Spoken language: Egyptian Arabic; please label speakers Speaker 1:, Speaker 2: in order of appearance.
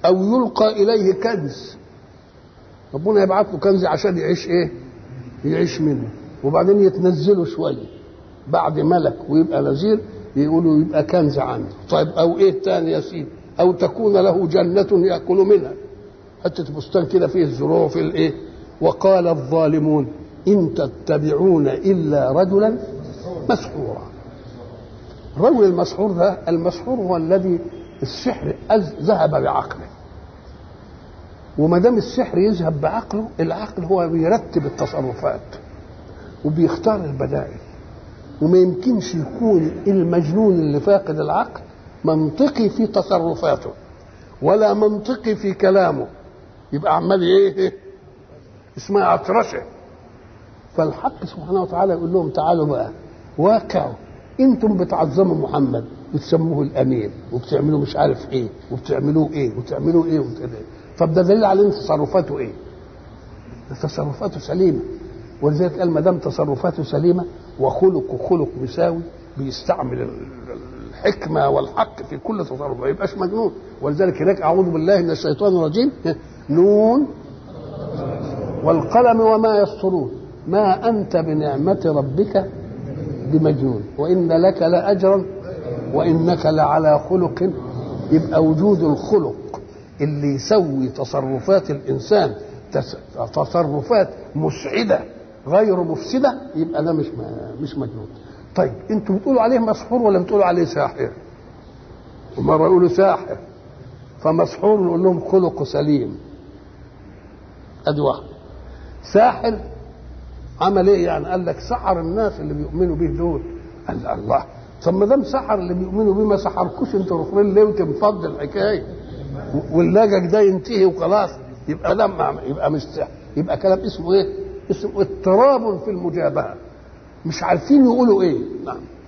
Speaker 1: او يلقى اليه كنز ربنا يبعث له كنز عشان يعيش ايه يعيش منه وبعدين يتنزله شويه بعد ملك ويبقى نذير يقولوا يبقى كنز عنده طيب او ايه تاني يا سيدي او تكون له جنه ياكل منها حته بستان كده فيه الزروع في الايه وقال الظالمون ان تتبعون الا رجلا مسحورا الرجل المسحور ده المسحور هو الذي السحر ذهب بعقله وما دام السحر يذهب بعقله العقل هو بيرتب التصرفات وبيختار البدائل وما يمكنش يكون المجنون اللي فاقد العقل منطقي في تصرفاته ولا منطقي في كلامه يبقى عمال ايه اسمها عطرشه فالحق سبحانه وتعالى يقول لهم تعالوا بقى واقعوا انتم بتعظموا محمد بتسموه الامين وبتعملوا مش عارف ايه وبتعملوه ايه وبتعملوا ايه وبتعملوا ايه طب ده دليل على ان تصرفاته ايه؟ تصرفاته سليمه ولذلك قال ما دام تصرفاته سليمه وخلقه خلق مساوي بيستعمل الحكمه والحق في كل تصرف ما يبقاش مجنون ولذلك هناك اعوذ بالله من الشيطان الرجيم نون والقلم وما يسطرون ما انت بنعمه ربك بمجنون وان لك لاجرا وانك لعلى خلق يبقى وجود الخلق اللي يسوي تصرفات الانسان تصرفات مسعده غير مفسده يبقى ده مش مش مجنون طيب انتوا بتقولوا عليه مسحور ولا بتقولوا عليه ساحر ومره يقولوا ساحر فمسحور نقول لهم خلقه سليم ادي واحد ساحر عمل ايه يعني قال لك سحر الناس اللي بيؤمنوا به دول قال الله طب ما دام سحر اللي بيؤمنوا بيه ما سحركوش انتوا رخرين ليه وتنفض الحكايه واللجج ده ينتهي وخلاص يبقى لما يبقى مش سحر يبقى كلام اسمه ايه؟ اسمه اضطراب في المجابهه مش عارفين يقولوا ايه نعم